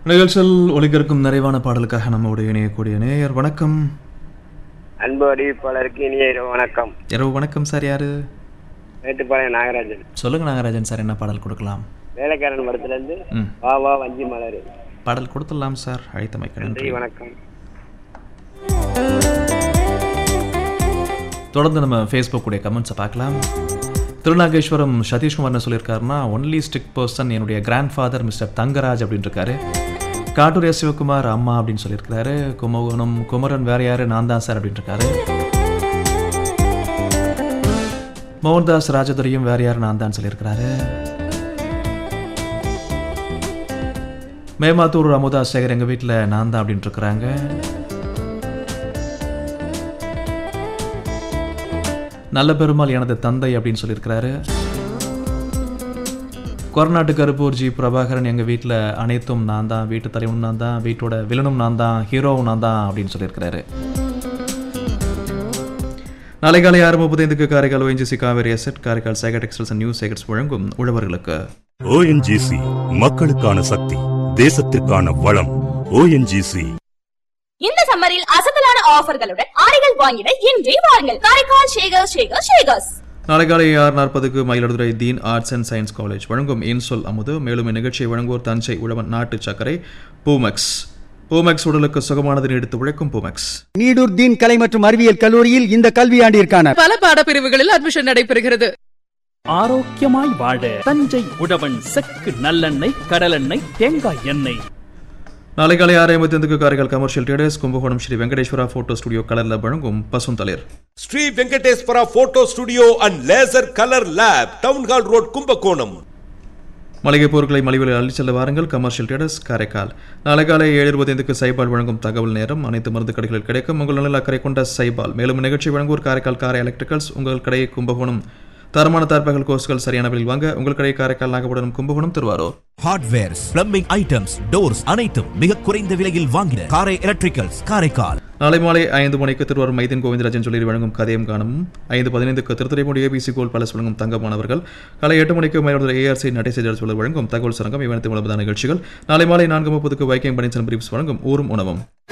நிகழ்ச்சியில் ஒலிக்கிருக்கும் நிறைவான பாடலுக்காக நம்முடைய இணையக்கூடிய நேயர் வணக்கம் அன்பு அறிவிப்பாளருக்கு இனிய இரவு வணக்கம் இரவு வணக்கம் சார் யாரு மேட்டுப்பாளையம் நாகராஜன் சொல்லுங்க நாகராஜன் சார் என்ன பாடல் கொடுக்கலாம் வேலைக்காரன் படத்துலேருந்து ம் வா வா வஞ்சி மலர் பாடல் கொடுத்துடலாம் சார் அழைத்தமைக்க நன்றி நன்றி வணக்கம் தொடர்ந்து நம்ம ஃபேஸ்புக் உடைய கமெண்ட்ஸை பார்க்கலாம் திருநாகேஸ்வரம் சதீஷ்குமார் என்ன சொல்லியிருக்காருன்னா ஒன்லி ஸ்டிக் பர்சன் என்னுடைய கிராண்ட் ஃபாதர் மிஸ்டர் தங்கராஜ் அப்படின்னு இருக்காரு காட்டூர் எஸ் சிவகுமார் அம்மா அப்படின்னு சொல்லியிருக்காரு கும்பகோணம் குமரன் வேற யாரு நான் தான் சார் அப்படின்னு இருக்காரு மோகன்தாஸ் ராஜதுரையும் வேற யாரு நான் தான் சொல்லியிருக்கிறாரு மேமாத்தூர் அமுதா சேகர் எங்கள் வீட்டில் நான் தான் அப்படின்ட்டு இருக்கிறாங்க நல்ல பெருமாள் எனது தந்தை அப்படின்னு சொல்லியிருக்கிறாரு கொரநாட்டு கருப்பூர் ஜி பிரபாகரன் எங்கள் வீட்டில் அனைத்தும் நான் தான் வீட்டு தலைவனும் நான் தான் வீட்டோட வில்லனும் நான் தான் ஹீரோவும் நான் தான் அப்படின்னு சொல்லியிருக்கிறாரு நாளை காலை ஆறு முப்பத்தைந்துக்கு Karaikal ONGC Cauvery asset Karaikal Sekar textiles and new Sekar's வழங்கும் உழவர்களுக்கு ஓஎன்ஜிசி மக்களுக்கான சக்தி தேசத்திற்கான வளம் ஓஎன்ஜிசி இந்த சம்மரில் அசத்தலான ஆஃபர்களுடன் ஆடைகள் வாங்கிட இன்றே வாருங்கள் காரைக்கால் ஷேகர் ஷேகர் ஷேகர்ஸ் நாளை காலை ஆறு நாற்பதுக்கு Mayiladuthurai Deen arts and science college வழங்கும் இன்சொல் அமுது மேலும் இந்நிகழ்ச்சியை வழங்குவோர் தஞ்சை உழவன் நாட்டு சர்க்கரை பூமெக்ஸ் பூமெக்ஸ் உடலுக்கு சுகமானதை எடுத்து உழைக்கும் பூமெக்ஸ் நீடூர் தீன் கலை மற்றும் அறிவியல் கல்லூரியில் இந்த கல்வியாண்டிற்கான பல பாடப்பிரிவுகளில் அட்மிஷன் நடைபெறுகிறது ஆரோக்கியமாய் வாழ தஞ்சை உழவன் செக்கு நல்லெண்ணெய் கடலெண்ணெய் தேங்காய் எண்ணெய் நாளை காலை ஆறு ஐம்பத்தி ஐந்துக்கு Karaikal commercial traders Kumbakonam Sri Venkateswara photo studio கலரில் வழங்கும் பசுந்தளிர் Sri Venkateswara photo studio and laser colour lab town hall road Kumbakonam மளிகை பொருட்களை மலிவிலை அள்ளிச் செல்ல வாருங்கள் கமர்ஷியல் ட்ரேடர்ஸ் காரைக்கால் நாளை காலை ஏழு இருபத்தைந்துக்கு சைபால் வழங்கும் தகவல் நேரம் அனைத்து மருந்து கடைகளில் கிடைக்கும் உங்கள் நலில் அக்கறை கொண்ட சைபால் மேலும் நிகழ்ச்சி வழங்குவோர் காரைக்கால் காரை எலக்ட்ரிக்கல்ஸ் உங்கள் கடையை கும்பகோணம் தரமான தார்பகல் கோர்ஸ்கள் சரியான விலையில் வாங்க உங்கள் கடை Karaikal Nagapattinam Kumbakonam Thiruvarur hardwares plumbing items doors அனைத்தும் மிக குறைந்த விலையில் வாங்கின காரை எலக்ட்ரிக்கல்ஸ் காரைக்கால் நாளை மாலை ஐந்து மணிக்கு திருவாரூர் மைதீன் கோவிந்தராஜன் சொல்லி வழங்கும் கதையும் காணமும் ஐந்து பதினைந்துக்கு திருத்துறைமூடி ஏபிசி கோல் பேலஸ் வழங்கும் தங்கமானவர்கள் காலை எட்டு மணிக்கு மயிலாடுதுறை ஏஆர்சி நடேசர் சொல்ல வழங்கும் தகவல் சரங்கம் இவனத்தை உணவுதான் நிகழ்ச்சிகள் நாளை மாலை நான்கு முப்பதுக்கு வைக்கிங் பனிச்சன் பிரீப்ஸ் வழங்கும் ஊரும் உணவும்